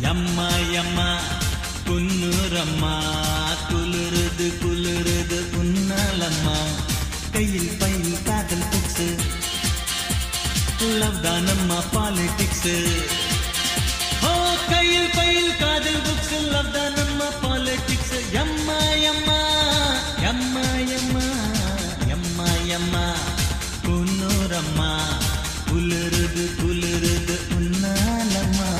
அம்மா அம்மா குன்னுரம்மா குளிருது குளிருது உன்னாலம்மா கையில் பையில் காதல் புக்ஸ் லவ் தானம்மா பாலிடிக்ஸ் ஓ கையில் பையில் காதல் புக்ஸ் லவ் தானம்மா பாலிடிக்ஸ் எம்மா எம்மா எம்மா எம்மா எம்மா எம்மா குன்னூரம்மா குளிருது குளிருது உன்னாலம்மா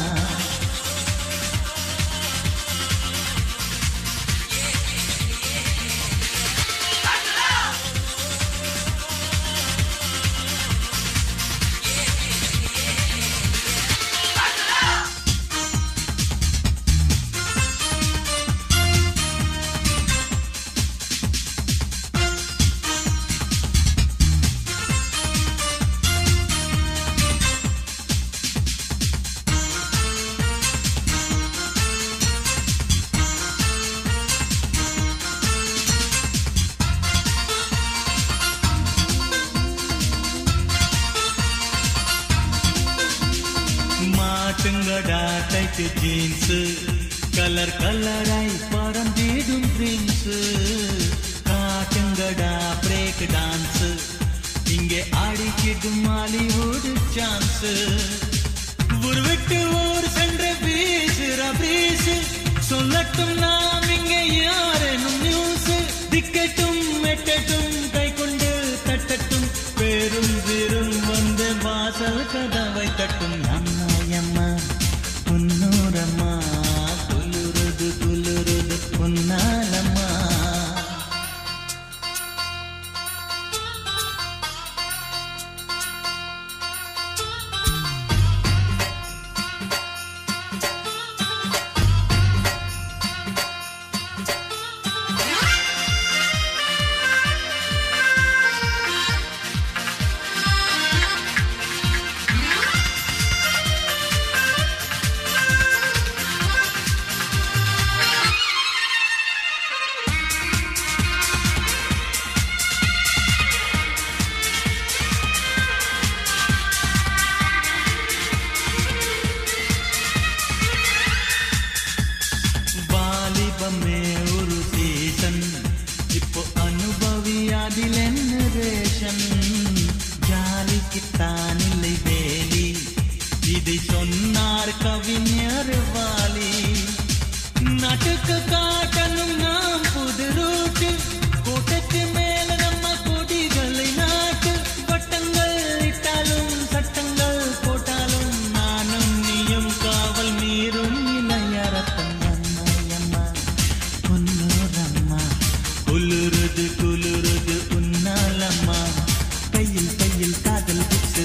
மாட்டுங்கடா டைட்டு ஜீன்ஸ் கலர் கலராய் பறந்திடும் ட்ரீம்ஸ் காட்டுங்கடா பிரேக் டான்ஸ் இங்கே ஆடிக்கிடும் மாலிவுட் சான்ஸ் ஒரு விட்டு ஊர் சென்ற பேசுற பேசு சொல்லட்டும் நாம் இங்கே யாரேனும் நியூஸ் திக்கட்டும் எட்டட்டும் கை கொண்டு தட்டட்டும் பேரும் வீரும் வந்து வாசல் கதவை தட்டும் அம்மா அம்மா பொன்னூரம்மா குளிருது குளிருது பொன்னாலம்மா வாலிபமே ஒரு சீசன் இப்போ அனுபவி அதில் என்ன ரேஷன் ஜாலிக்குத்தான் இல்லை வேலி இதை சொன்னார் கவிஞர் வாலி நாட்டுக்கு காட்டணும் நாம் புது ரூட்டு கோட்டைக்கு மேல நம்ம கொடிகளை நாட்டு வட்டங்கள் இட்டாலும் சட்டங்கள் போட்டாலும் நானும் நீயும் காவல் மீறும் இளையரத்தம் அம்மா அம்மா பொன்னூரம்மா குளிருது குளிருது உன்னாலம்மா கையில் கையில் காதல் புக்ஸ்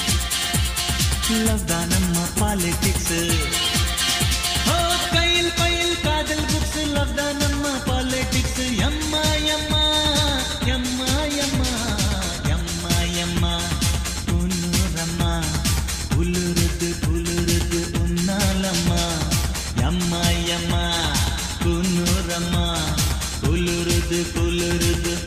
லவ் தானம்மா பாலிடிக்ஸ் ஓ கையில் பையில் காதல் புக்ஸ் லவ் தானம்மா பாலிடிக்ஸ் எம்மா எம்மா எம்மா எம்மா எம்மா எம்மா குன்னூரம்மா குளிருது குளிருது உன்னாலம்மா எம்மா எம்மா குன்னூரம்மா குளிருது குளிருது